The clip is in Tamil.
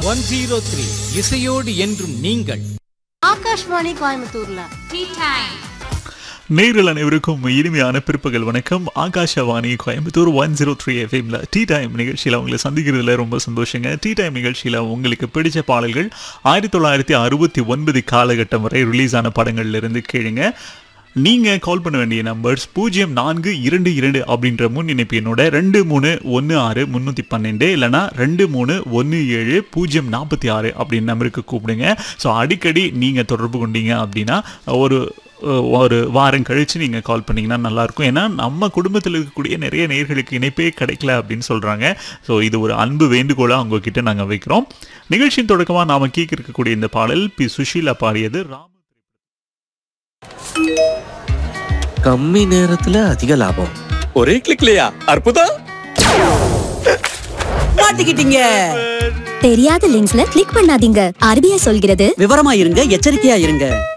ஒன் ஜீரோ த்ரீ இசையோடு என்றும் நீங்கள் ஆகாஷ்வாணி கோயம்புத்தூர்ல நேரில் அனைவருக்கும் இனிமையான பிற்பகல் வணக்கம் Akashvani Coimbatore one zero three எஃப்எம்ல டீ டைம் நிகழ்ச்சியில் உங்களை சந்திக்கிறதுல ரொம்ப சந்தோஷங்க டீ டைம் நிகழ்ச்சியில் உங்களுக்கு பிடிச்ச பாடல்கள் ஆயிரத்தி தொள்ளாயிரத்தி அறுபத்தி ஒன்பது காலகட்டம் வரை ரிலீஸ் ஆன படங்கள்ல இருந்து கேளுங்க நீங்கள் கால் பண்ண வேண்டிய நம்பர்ஸ் பூஜ்ஜியம் நான்கு இரண்டு இரண்டு அப்படின்ற முன் இணைப்பு என்னோட ரெண்டு மூணு ஒன்று ஆறு முந்நூற்றி பன்னெண்டு இல்லைனா ரெண்டு மூணு ஒன்று ஏழு பூஜ்ஜியம் நாற்பத்தி ஆறு அப்படின்னு நம்பருக்கு கூப்பிடுங்க ஸோ அடிக்கடி நீங்கள் தொடர்பு கொண்டீங்க அப்படின்னா ஒரு ஒரு வாரம் கழித்து நீங்கள் கால் பண்ணிங்கன்னா நல்லாயிருக்கும் ஏன்னா நம்ம குடும்பத்தில் இருக்கக்கூடிய நிறைய நேர்களுக்கு இணைப்பே கிடைக்கல அப்படின்னு சொல்கிறாங்க ஸோ இது ஒரு அன்பு வேண்டுகோளாக உங்ககிட்ட நாங்கள் வைக்கிறோம் நிகழ்ச்சியின் தொடக்கமாக நாம் கேட்க இருக்கக்கூடிய இந்த பாடல் பி சுஷீலா பாடியது ராம கம்மி நேரத்துல அதிக லாபம் ஒரே கிளிக்லயா அற்புதம் மாட்டிக்கிட்டீங்க தெரியாத லிங்க்ஸ்ல கிளிக் பண்ணாதீங்க ஆர்பிஐ சொல்கிறது விவரமா இருங்க எச்சரிக்கையா இருங்க